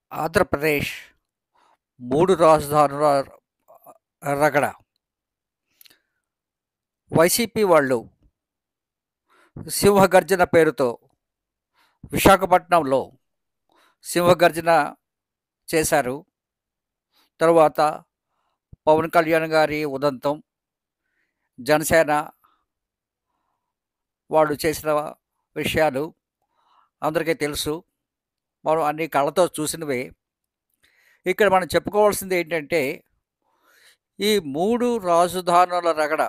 ఆంధ్రప్రదేశ్ మూడు రాజధానుల రగడ వైసీపీ వాళ్ళు సింహగర్జన పేరుతో విశాఖపట్నంలో సింహగర్జన చేశారు తరువాత పవన్ కళ్యాణ్ గారి ఉదంతం జనసేన వాళ్ళు చేసిన విషయాలు అందరికీ తెలుసు మనం అన్ని కళ్ళతో చూసినవే ఇక్కడ మనం చెప్పుకోవాల్సింది ఏంటంటే ఈ మూడు రాజధానుల రగడ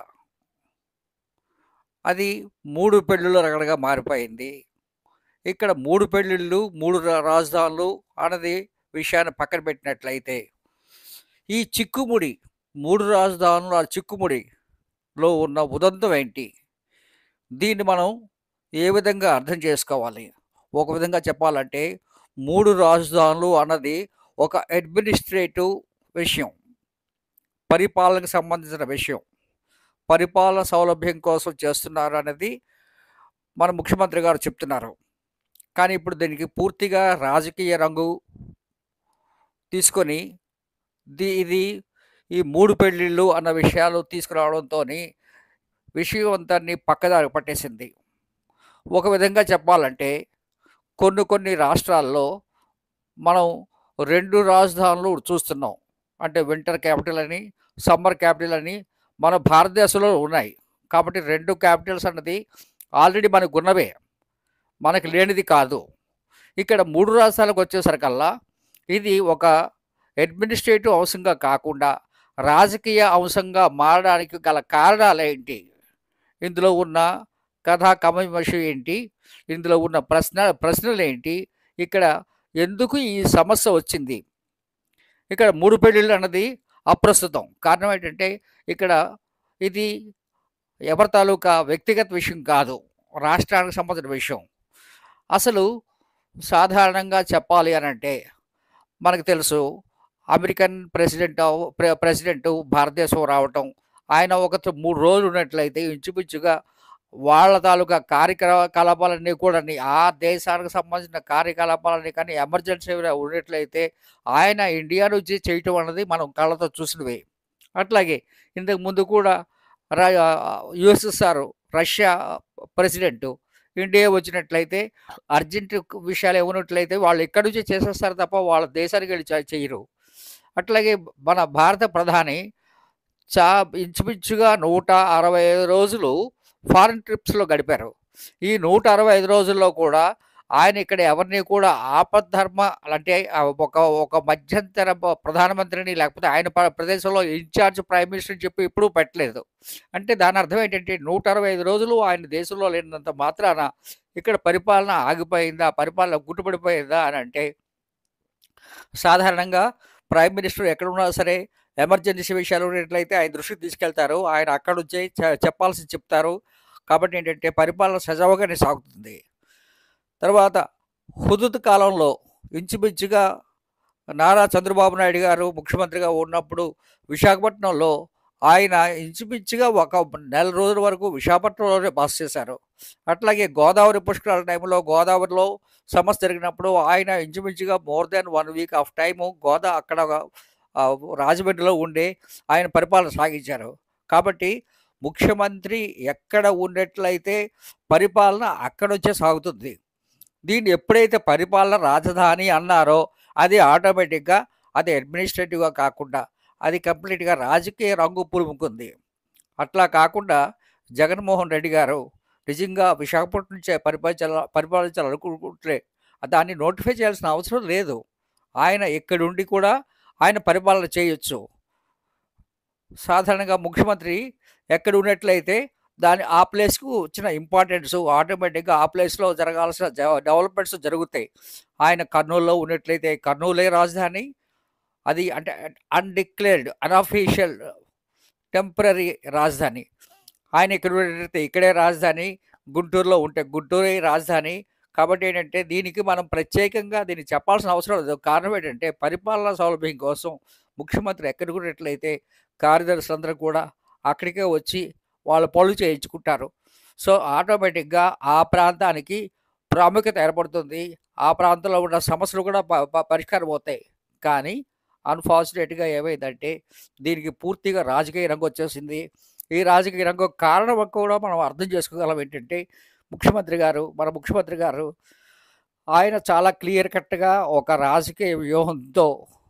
అది మూడు పెళ్ళిళ్ళ రగడగా మారిపోయింది ఇక్కడ మూడు పెళ్ళిళ్ళు మూడు రా- రాజధానులు అన్నది విషయాన్ని పక్కన పెట్టినట్లయితే ఈ చిక్కుముడి మూడు రాజధానుల చిక్కుముడిలో ఉన్న ఉదంతం ఏంటి దీన్ని మనం ఏ విధంగా అర్థం చేసుకోవాలి ఒక విధంగా చెప్పాలంటే మూడు రాజధానులు అన్నది ఒక అడ్మినిస్ట్రేటివ్ విషయం పరిపాలనకు సంబంధించిన విషయం పరిపాలన సౌలభ్యం కోసం చేస్తున్నారు అనేది మన ముఖ్యమంత్రి గారు చెప్తున్నారు కానీ ఇప్పుడు దీనికి పూర్తిగా రాజకీయ రంగు తీసుకొని ది ఇది ఈ మూడు పెళ్ళిళ్ళు అన్న విషయాలు తీసుకురావడంతో విషయం అంతాన్ని పక్కదారి పట్టేసింది ఒక విధంగా చెప్పాలంటే కొన్ని కొన్ని రాష్ట్రాల్లో మనం రెండు రాజధానులు చూస్తున్నాం అంటే వింటర్ క్యాపిటల్ అని సమ్మర్ క్యాపిటల్ అని మన భారతదేశంలో ఉన్నాయి కాబట్టి రెండు క్యాపిటల్స్ అన్నది ఆల్రెడీ మనకు ఉన్నవే మనకు లేనిది కాదు ఇక్కడ మూడు రాష్ట్రాలకు వచ్చేసరికల్లా ఇది ఒక అడ్మినిస్ట్రేటివ్ అంశంగా కాకుండా రాజకీయ అంశంగా మారడానికి గల కారణాలు ఏంటి ఇందులో ఉన్న కథా కమవిమర్శ ఏంటి ఇందులో ఉన్న ప్రశ్న ప్రశ్నలు ఏంటి ఇక్కడ ఎందుకు ఈ సమస్య వచ్చింది ఇక్కడ మూడు పెళ్ళిళ్ళు అన్నది అప్రస్తుతం కారణం ఏంటంటే ఇక్కడ ఇది ఎవరి తాలూకా వ్యక్తిగత విషయం కాదు రాష్ట్రానికి సంబంధించిన విషయం అసలు సాధారణంగా చెప్పాలి అని అంటే మనకు తెలుసు అమెరికన్ ప్రెసిడెంట్ అవ- ప్రె- ప్రెసిడెంట్ భారతదేశం రావటం ఆయన ఒక త- మూడు రోజులు ఉన్నట్లయితే ఇంచుమించుగా వాళ్ళ తాలూకా కార్యకలాపాలన్నీ కూడా ఆ దేశానికి సంబంధించిన కార్యకలాపాలన్నీ కానీ ఎమర్జెన్సీ ఉన్నట్లయితే ఆయన ఇండియా నుంచి చేయటం అన్నది మనం కళ్ళతో చూసినవే అట్లాగే ఇంతకు ముందు కూడా రా యుఎస్ఎస్ఆర్ రష్యా ప్రెసిడెంట్ ఇండియా వచ్చినట్లయితే అర్జెంట్ విషయాలు ఏమన్నట్లయితే వాళ్ళు ఇక్కడి నుంచి చేసేస్తారు తప్ప వాళ్ళ దేశానికి వెళ్ళి చే- చేయరు అట్లాగే మన భారత ప్రధాని చా ఇంచుమించుగా నూట అరవై ఐదు రోజులు ఫారిన్ ట్రిప్స్లో గడిపారు ఈ నూట అరవై ఐదు రోజుల్లో కూడా ఆయన ఇక్కడ ఎవరిని కూడా ఆపద్ధర్మ అంటే ఆ ఒక ఒక మధ్యంతర ప- ప్రధానమంత్రిని లేకపోతే ఆయన ప- ప్రదేశంలో ఇన్ఛార్జ్ ప్రైమ్ మినిస్టర్ అని చెప్పి ఎప్పుడూ పెట్టలేదు అంటే దాని అర్థం ఏంటంటే నూట అరవై ఐదు రోజులు ఆయన దేశంలో లేనంత మాత్రాన ఇక్కడ పరిపాలన ఆగిపోయిందా పరిపాలన గుట్టుపడిపోయిందా అని అంటే సాధారణంగా ప్రైమ్ మినిస్టర్ ఎక్కడున్నా సరే ఎమర్జెన్సీ విషయాలు ఉన్నట్లయితే ఆయన దృష్టికి తీసుకెళ్తారు ఆయన అక్కడ నుంచే చె- చెప్పాల్సి చెప్తారు కాబట్టి ఏంటంటే పరిపాలన సజావుగానే సాగుతుంది తర్వాత హుదుత్ కాలంలో ఇంచుమించుగా నారా చంద్రబాబు నాయుడు గారు ముఖ్యమంత్రిగా ఉన్నప్పుడు విశాఖపట్నంలో ఆయన ఇంచుమించుగా ఒక నెల రోజుల వరకు విశాఖపట్నంలోనే బస చేశారు అట్లాగే గోదావరి పుష్కరాల టైంలో గోదావరిలో సమస్య జరిగినప్పుడు ఆయన ఇంచుమించుగా more than one week of time గోదా అక్కడ ఆ, రాజమండ్రిలో ఉండే ఆయన పరిపాలన సాగించారు కాబట్టి ముఖ్యమంత్రి ఎక్కడ ఉన్నట్లయితే పరిపాలన అక్కడ నుంచే సాగుతుంది దీన్ని ఎప్పుడైతే పరిపాలన రాజధాని అన్నారో అది ఆటోమేటిక్గా అది అడ్మినిస్ట్రేటివ్గా కాకుండా అది కంప్లీట్గా రాజకీయ రంగు పులుముకుంది అట్లా కాకుండా జగన్మోహన్ రెడ్డి గారు నిజంగా విశాఖపట్నం నుంచే పరిపాలించాల పరిపాలించాలనుకుంటే దాన్ని నోటిఫై చేయాల్సిన అవసరం లేదు ఆయన ఇక్కడుండి కూడా ఆయన పరిపాలన చేయొచ్చు సాధారణంగా ముఖ్యమంత్రి ఎక్కడ ఉన్నట్లయితే దాని ఆ ప్లేస్కు వచ్చిన ఇంపార్టెన్స్ ఆటోమేటిక్గా ఆ ప్లేస్లో జరగాల్సిన జ- డెవలప్మెంట్స్ జరుగుతాయి ఆయన కర్నూలులో ఉన్నట్లయితే కర్నూలే రాజధాని అది అంటే అన్డిక్లేర్డ్ అన్అఫీషియల్ టెంపరీ రాజధాని ఆయన ఇక్కడ ఉన్నట్లయితే ఇక్కడే రాజధాని గుంటూరులో ఉంటే గుంటూరే రాజధాని కాబట్టి ఏంటంటే దీనికి మనం ప్రత్యేకంగా దీన్ని చెప్పాల్సిన అవసరం లేదు కారణం ఏంటంటే పరిపాలనా సౌలభ్యం కోసం ముఖ్యమంత్రి ఎక్కడికి ఉన్నట్లయితే కార్యదర్శులందరూ కూడా అక్కడికే వచ్చి వాళ్ళ పనులు చేయించుకుంటారు సో ఆటోమేటిక్గా ఆ ప్రాంతానికి ప్రాముఖ్యత ఏర్పడుతుంది ఆ ప్రాంతంలో ఉన్న సమస్యలు కూడా ప ప పరిష్కారం అవుతాయి. కానీ అన్‌ఫార్చునేట్‌గా ఏమైందంటే దీనికి పూర్తిగా రాజకీయ రంగు వచ్చేసింది. ఈ రాజకీయ రంగు కారణం కూడా మనం అర్థం చేసుకోగలం ఏంటంటే ముఖ్యమంత్రి గారు, మన ముఖ్యమంత్రి గారు ఆయన చాలా క్లియర్ కట్‌గా ఒక రాజకీయ వ్యూహంతో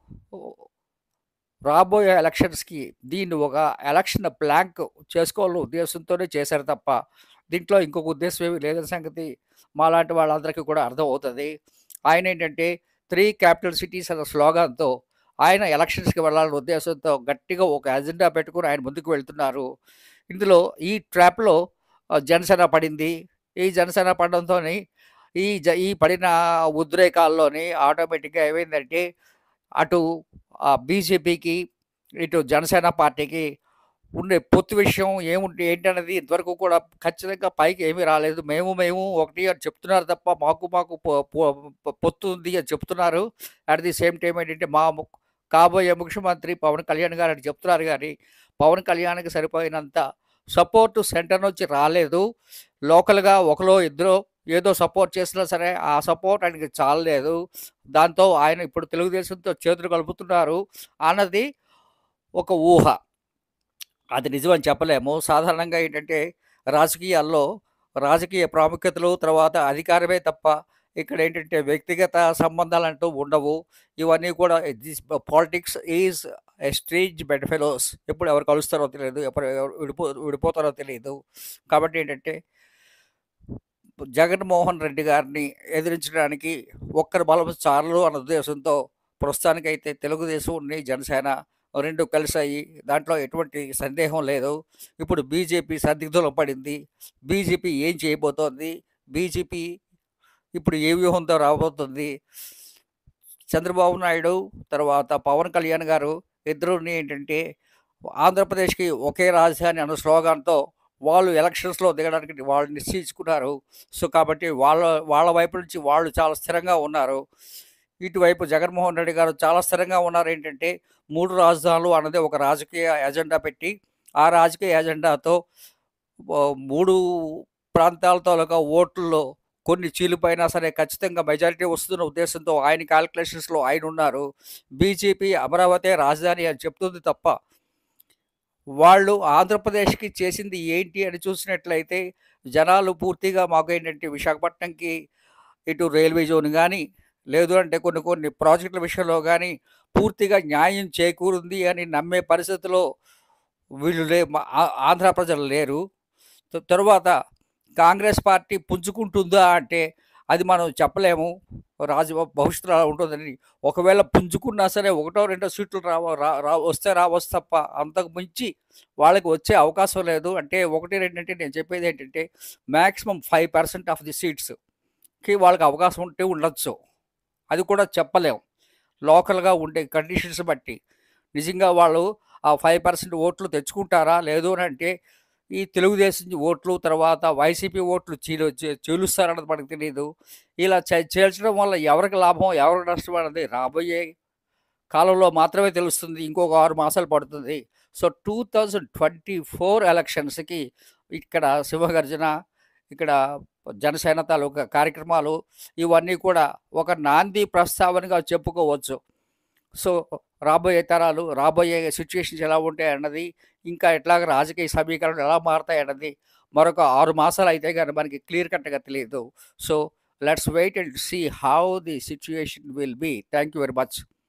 రాబోయే ఎలక్షన్స్‌కి దీన్ని ఒక ఎలక్షన్ బ్లాంక్ చేసుకోవాలనే ఉద్దేశంతోనే చేశారు తప్ప, దీంట్లో ఇంకొక ఉద్దేశ్యం ఏమి లేదన్న సంగతి మాలాంటి వాళ్ళందరికీ కూడా అర్థమవుతది. ఆయనేంటంటే 3 క్యాపిటల్ సిటీస్ అన్న స్లోగాన్‌తో ఆయన ఎలక్షన్స్‌కి వెళ్ళాలనే ఉద్దేశంతో గట్టిగా ఒక అజెండా పెట్టుకొని ఆయన ముందుకు వెళ్తున్నారు. ఇందులో ఈ ట్రాప్‌లో ఆహ్, జనసేన పడింది. ఈ జనసేన పడడంతోని ఈ జ ఈ పడిన ఉద్రేకాల్లోని ఆటోమేటిక్‌గా ఏమైందంటే అటు ఆహ్, బీజేపీకి, ఇటు జనసేన పార్టీకి ఉండే పొత్తు విషయం ఏముంటే ఏంటన్నది ఇంతవరకు కూడా ఖచ్చితంగా పైకి ఏమీ రాలేదు. మేము మేము ఒకటి అని చెప్తున్నారు తప్ప మాకు మాకు పొ పొ పొత్తు ఉంది అని చెప్తున్నారు. అట్ ది సేమ్ టైమ్ ఏంటంటే మా ము కాబోయే ముఖ్యమంత్రి పవన్ కళ్యాణ్ గారు అని చెప్తున్నారు గానీ, పవన్ కళ్యాణ్‌కి సరిపోయినంత సపోర్ట్ సెంటర్ నుంచి రాలేదు. లోకల్‌గా ఒకలో ఇద్దరో ఏదో సపోర్ట్ చేసినా సరే ఆ సపోర్ట్ ఆయనకి చాలలేదు. దాంతో ఆయన ఇప్పుడు తెలుగుదేశంతో చేతులు కలుపుతున్నారు అన్నది ఒక ఊహ. అది నిజమని చెప్పలేము. సాధారణంగా ఏంటంటే రాజకీయాల్లో రాజకీయ ప్రాముఖ్యతలు తర్వాత అధికారమే తప్ప ఇక్కడేంటంటే వ్యక్తిగత సంబంధాలంటూ ఉండవు. ఇవన్నీ కూడా this politics is a strange bedfellows. ఎప్పుడు ఎవరు కలుస్తారో తెలియదు. ఎప్పుడు ఎవరు విడిపో విడిపోతారో తెలీదు. కాబట్టి ఏంటంటే జగన్మోహన్ రెడ్డి గారిని ఎదిరించడానికి ఒక్కరి బలం చాలదు అన్న ఉద్దేశంతో ప్రస్తుతానికైతే తెలుగుదేశంని, జనసేన 2 కలిసాయి. దాంట్లో ఎటువంటి సందేహం లేదు. ఇప్పుడు బీజేపీ సందిగ్ధంలో పడింది. బీజేపీ ఏం చేయబోతోంది? బీజేపీ ఇప్పుడు ఏ వ్యూహంతో రాబోతుంది? చంద్రబాబు నాయుడు, తర్వాత పవన్ కళ్యాణ్ గారు ఇద్దరుని ఏంటంటే ఆంధ్రప్రదేశ్‌కి ఒకే రాజధాని అన్న స్లోగాన్‌తో వాళ్ళు ఎలక్షన్స్‌లో దిగడానికి వాళ్ళు నిశ్చయించుకున్నారు. సో, కాబట్టి వాళ్ళ వాళ్ళ వైపు నుంచి వాళ్ళు చాలా స్థిరంగా ఉన్నారు. ఇటువైపు జగన్మోహన్ రెడ్డి గారు చాలా స్థిరంగా ఉన్నారేంటంటే 3 రాజధానులు అన్నది ఒక రాజకీయ ఎజెండా పెట్టి, ఆ రాజకీయ ఎజెండాతో ఆహ్, 3 ప్రాంతాల తాలూకా ఓట్లలో కొన్ని చీలిపోయినా సరే ఖచ్చితంగా మెజారిటీ వస్తుందన్న ఉద్దేశంతో ఆయన కాలిక్యులేషన్స్‌లో ఆయనున్నారు. బీజేపీ అమరావతే రాజధాని అని చెప్తుంది తప్ప వాళ్ళు ఆంధ్రప్రదేశ్‌కి చేసింది ఏంటి అని చూసినట్లయితే జనాలు పూర్తిగా మాకేంటంటే విశాఖపట్నంకి ఇటు రైల్వే జోన్ గాని, లేదు అంటే కొన్ని కొన్ని ప్రాజెక్టుల విషయంలో గాని పూర్తిగా న్యాయం చేకూరింది అని నమ్మే పరిస్థితిలో వీళ్ళు లే మ ఆ ఆంధ్ర ప్రజలు లేరు. త తరువాత కాంగ్రెస్ పార్టీ పుంజుకుంటుందా అంటే అది మనం చెప్పలేము. రాజు భవిష్యత్తులో అలా ఉంటుందని. ఒకవేళ పుంజుకున్నా సరే ఒకటో రెండో సీట్లు రావ రా రా వస్తే రావచ్చు తప్ప అంతకు మించి వాళ్ళకి వచ్చే అవకాశం లేదు. అంటే 1, 2 అంటే నేను చెప్పేదేంటంటే మాక్సిమం 5% ఆఫ్ ది సీట్స్‌కి వాళ్ళకి అవకాశం ఉంటే ఉండొచ్చు. అది కూడా చెప్పలేం. లోకల్‌గా ఉండే కండిషన్స్ బట్టి. నిజంగా వాళ్ళు ఆ 5% ఓట్లు తెచ్చుకుంటారా? లేదు అనంటే ఈ తెలుగుదేశం ఓట్లు తర్వాత వైసీపీ ఓట్లు చీలు చీ చీలుస్తారన్నది మనకు తెలీదు. ఇలా చే చీల్చడం వల్ల ఎవరికి లాభం, ఎవరికి నష్టం అన్నది రాబోయే కాలంలో మాత్రమే తెలుస్తుంది. ఇంకొక 6 మాసాలు పడుతుంది. సో, 2024 ఎలక్షన్స్‌కి ఇక్కడ సింహగర్జన, ఇక్కడ జనసేన తాలూకా కార్యక్రమాలు ఇవన్నీ కూడా ఒక నాంది ప్రస్తావనగా చెప్పుకోవచ్చు. సో, రాబోయే తరాలు, రాబోయే సిట్యుయేషన్స్ ఎలా ఉంటాయన్నది, ఇంకా ఎట్లాగా రాజకీయ సమీకరణలు ఎలా మారతాయన్నది మరొక 6 మాసాలు అయితే గాని మనకి క్లియర్ కట్‌గా తెలీదు. So, let's wait and see how the situation will be. Thank you very much.